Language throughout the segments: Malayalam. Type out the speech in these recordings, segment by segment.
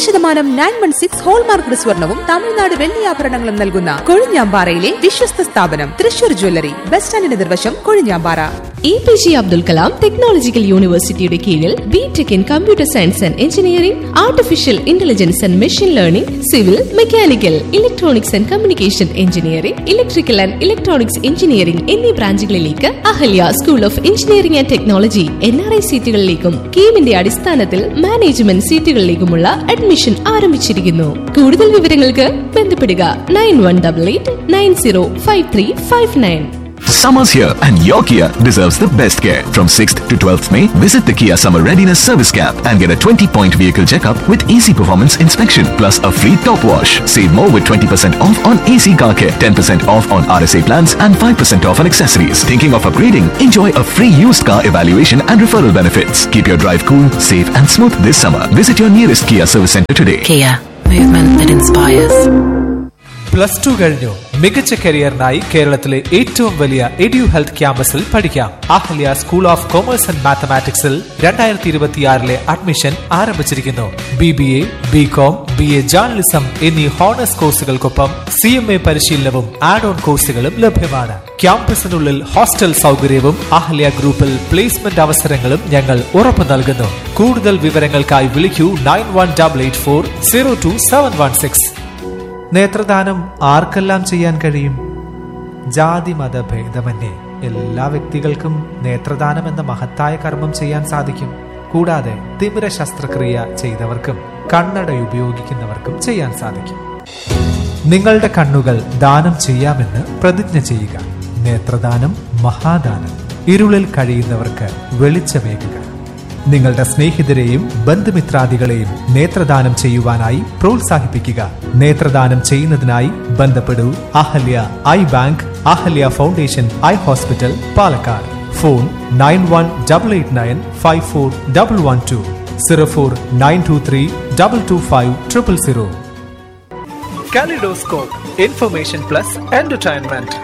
ശതമാനം നയൻ വൺ സിക്സ് ഹോൾമാർക്ക് സ്വർണവും തമിഴ്നാട് വെള്ളിയാഭരണങ്ങളും നൽകുന്ന കൊഴിഞ്ഞാമ്പാറയിലെ വിശ്വസ്ത സ്ഥാപനം തൃശൂർ ജ്വല്ലറി ബസ് സ്റ്റാൻഡിന് നിർവശം Kozhinjampara A P J Abdul Kalam technological യൂണിവേഴ്സിറ്റിയുടെ കീഴിൽ B tech in computer science and engineering artificial intelligence and machine learning civil mechanical electronics and communication engineering electrical and electronics engineering എന്നീ ബ്രാഞ്ചുകളിലേക്ക് Ahalia school of engineering and technology N R I സീറ്റുകളിലേക്കും കീമിന്റെ അടിസ്ഥാനത്തിൽ മാനേജ്മെന്റ് സീറ്റുകളിലേക്കുമുള്ള അഡ്മിഷൻ ആരംഭിച്ചിരിക്കുന്നു കൂടുതൽ വിവരങ്ങൾക്ക് ബന്ധപ്പെടുക nine one double eight nine zero five three five nine Summer's here and your Kia deserves the best care. From 6th to 12th May, visit the Kia Summer Readiness Service Camp and get a 20-point vehicle checkup with easy performance inspection plus a free top wash. Save more with 20% off on AC car care, 10% off on RSA plans and 5% off on accessories. Thinking of upgrading? Enjoy a free used car evaluation and referral benefits. Keep your drive cool, safe and smooth this summer. Visit your nearest Kia service center today. Kia, movement that inspires. Plus two കഴിഞ്ഞു മികച്ച കരിയറിനായി കേരളത്തിലെ ഏറ്റവും വലിയ എഡ്യു ഹെൽത്ത് ക്യാമ്പസിൽ പഠിക്കാം Ahalia school of commerce and മാത്തമാറ്റിക്സിൽ രണ്ടായിരത്തി ഇരുപത്തിയാറിലെ അഡ്മിഷൻ ആരംഭിച്ചിരിക്കുന്നു B B A B com B A journalism എന്നീ ഹോണേഴ്സ് കോഴ്സുകൾക്കൊപ്പം സി എം എ പരിശീലനവും ആഡ് ഓൺ കോഴ്സുകളും ലഭ്യമാണ് ക്യാമ്പസിനുള്ളിൽ ഹോസ്റ്റൽ സൗകര്യവും അഹല്യ ഗ്രൂപ്പിൽ പ്ലേസ്മെന്റ് അവസരങ്ങളും ഞങ്ങൾ ഉറപ്പു നൽകുന്നു കൂടുതൽ വിവരങ്ങൾക്കായി വിളിക്കൂ nine one double eight four zero two seven one six നേത്രദാനം ആർക്കെല്ലാം ചെയ്യാൻ കഴിയും ജാതി മത ഭേദമന്യേ എല്ലാ വ്യക്തികൾക്കും നേത്രദാനം എന്ന മഹത്തായ കർമ്മം ചെയ്യാൻ സാധിക്കും കൂടാതെ തിമിര ശസ്ത്രക്രിയ ചെയ്തവർക്കും കണ്ണട ഉപയോഗിക്കുന്നവർക്കും ചെയ്യാൻ സാധിക്കും നിങ്ങളുടെ കണ്ണുകൾ ദാനം ചെയ്യാമെന്ന് പ്രതിജ്ഞ ചെയ്യുക നേത്രദാനം മഹാദാനം ഇരുളിൽ കഴിയുന്നവർക്ക് വെളിച്ചമേകുക നിങ്ങളുടെ സ്നേഹിതരെയും ബന്ധുമിത്രാദികളെയും നേത്രദാനം ചെയ്യുവാനായി പ്രോത്സാഹിപ്പിക്കുക നേത്രദാനം ചെയ്യുന്നതിനായി ബന്ധപ്പെടൂ Ahalia eye bank Ahalia foundation eye hospital Palakkad phone nine one double eight nine five four double one two zero four nine two three double two five triple zero kaleidoscope information plus entertainment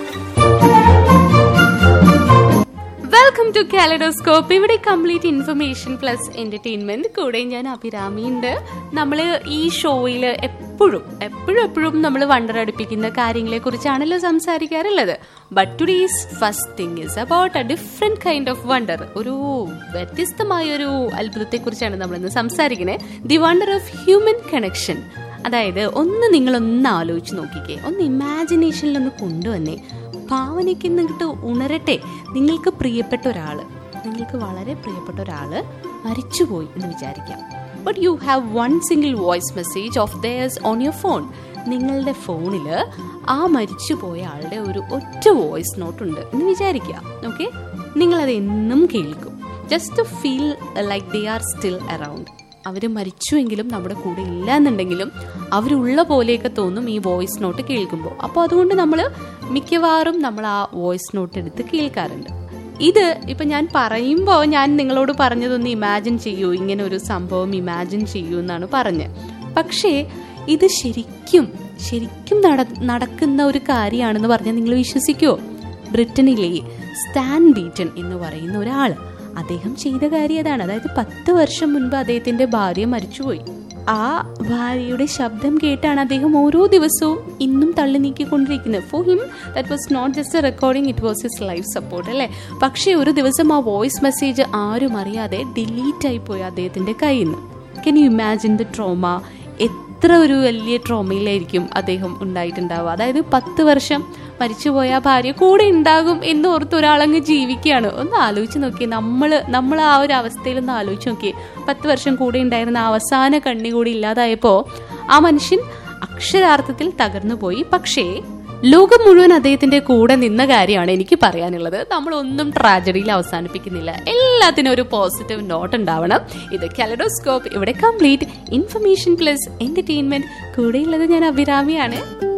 welcome to kaleidoscope ഇവിടെ കംപ്ലീറ്റ് ഇൻഫർമേഷൻ പ്ലസ് എന്റർടൈൻമെന്റ് കൂടെ ഞാൻ അഭിരാമിയുണ്ട് നമ്മൾ ഈ ഷോയിൽ എപ്പോഴും എപ്പോഴും എപ്പോഴും നമ്മൾ വണ്ടർ അടുപ്പിക്കുന്ന കാര്യങ്ങളെ കുറിച്ചാണല്ലോ സംസാരിക്കാറുള്ളത് but today's first thing is about a different kind of wonder ഒരു വ്യത്യസ്തമായ ഒരു അത്ഭുതത്തെ കുറിച്ചാണ് നമ്മൾ ഇന്ന് സംസാരിക്കുന്നത് the wonder of human connection അതായത് ഒന്ന് നിങ്ങളൊന്ന് ആലോചിച്ച് നോക്കിക്കേ ഒന്ന് ഇമാജിനേഷനിൽ ഒന്ന് കൊണ്ടുവന്നേ ഭാവനയ്ക്ക് നിന്നിട്ട് ഉണരട്ടെ നിങ്ങൾക്ക് പ്രിയപ്പെട്ട ഒരാൾ നിങ്ങൾക്ക് വളരെ പ്രിയപ്പെട്ട ഒരാൾ മരിച്ചുപോയി എന്ന് വിചാരിക്കാം but you have one single voice message of theirs on your phone നിങ്ങളുടെ ഫോണിൽ ആ മരിച്ചുപോയ ആളുടെ ഒരു ഒറ്റ വോയിസ് നോട്ട് ഉണ്ട് എന്ന് വിചാരിക്കുക ഓക്കെ നിങ്ങളത് എന്നും കേൾക്കും just feel like they are still around അവർ മരിച്ചുവെങ്കിലും നമ്മുടെ കൂടെ ഇല്ല എന്നുണ്ടെങ്കിലും അവരുള്ള പോലെയൊക്കെ തോന്നും ഈ വോയിസ് നോട്ട് കേൾക്കുമ്പോൾ അപ്പോൾ അതുകൊണ്ട് നമ്മൾ മിക്കവാറും നമ്മൾ ആ വോയിസ് നോട്ട് എടുത്ത് കേൾക്കാറുണ്ട് ഇത് ഇപ്പൊ ഞാൻ പറയുമ്പോൾ ഞാൻ നിങ്ങളോട് പറഞ്ഞതൊന്ന് ഇമാജിൻ ചെയ്യൂ ഇങ്ങനെ ഒരു സംഭവം ഇമാജിൻ ചെയ്യൂ എന്നാണ് പറഞ്ഞത് പക്ഷേ ഇത് ശരിക്കും ശരിക്കും നട നടക്കുന്ന ഒരു കാര്യമാണെന്ന് പറഞ്ഞാൽ നിങ്ങൾ വിശ്വസിക്കുമോ ബ്രിട്ടനിലെ സ്റ്റാൻ ബീറ്റൺ എന്ന് പറയുന്ന ഒരാൾ അദ്ദേഹം ചെയ്ത കാര്യം അതാണ് അതായത് പത്ത് വർഷം മുൻപ് അദ്ദേഹത്തിന്റെ ഭാര്യ മരിച്ചുപോയി ആ ഭാര്യയുടെ ശബ്ദം കേട്ടാണ് അദ്ദേഹം ഓരോ ദിവസവും ഇന്നും തള്ളി നീക്കിക്കൊണ്ടിരിക്കുന്നത് for him that was not just a recording it was his life support അല്ലേ പക്ഷേ ഒരു ദിവസം ആ വോയിസ് മെസ്സേജ് ആരും അറിയാതെ ഡിലീറ്റ് ആയി പോയി അദ്ദേഹത്തിന്റെ കയ്യിൽ നിന്ന് can you imagine the trauma എത്ര ഒരു വലിയ ട്രോമയിലായിരിക്കും അദ്ദേഹം ഉണ്ടായിട്ടുണ്ടാവുക അതായത് പത്ത് വർഷം മരിച്ചുപോയ ഭാര്യ കൂടെ ഉണ്ടാകും എന്ന് ഓർത്ത് ഒരാളങ്ങ് ജീവിക്കുകയാണ് ഒന്ന് ആലോചിച്ച് നോക്കിയേ നമ്മൾ നമ്മൾ ആ ഒരു അവസ്ഥയിൽ ഒന്ന് ആലോചിച്ച് നോക്കിയേ പത്ത് വർഷം കൂടെ ഉണ്ടായിരുന്ന ആ അവസാന കണ്ണി കൂടി ഇല്ലാതായപ്പോൾ ആ മനുഷ്യൻ അക്ഷരാർത്ഥത്തിൽ തകർന്നു പോയി പക്ഷേ ലോകം മുഴുവൻ അദ്ദേഹത്തിന്റെ കൂടെ നിന്ന കാര്യമാണ് എനിക്ക് പറയാനുള്ളത് നമ്മളൊന്നും ട്രാജഡിയിൽ അവസാനിപ്പിക്കുന്നില്ല എല്ലാത്തിനും ഒരു പോസിറ്റീവ് നോട്ട് ഉണ്ടാവണം ഇത് കലഡോസ്കോപ്പ് ഇവിടെ കംപ്ലീറ്റ് ഇൻഫർമേഷൻ പ്ലസ് എന്റർടൈൻമെന്റ് കൂടെയുള്ളത് ഞാൻ അഭിരാമിയാണ്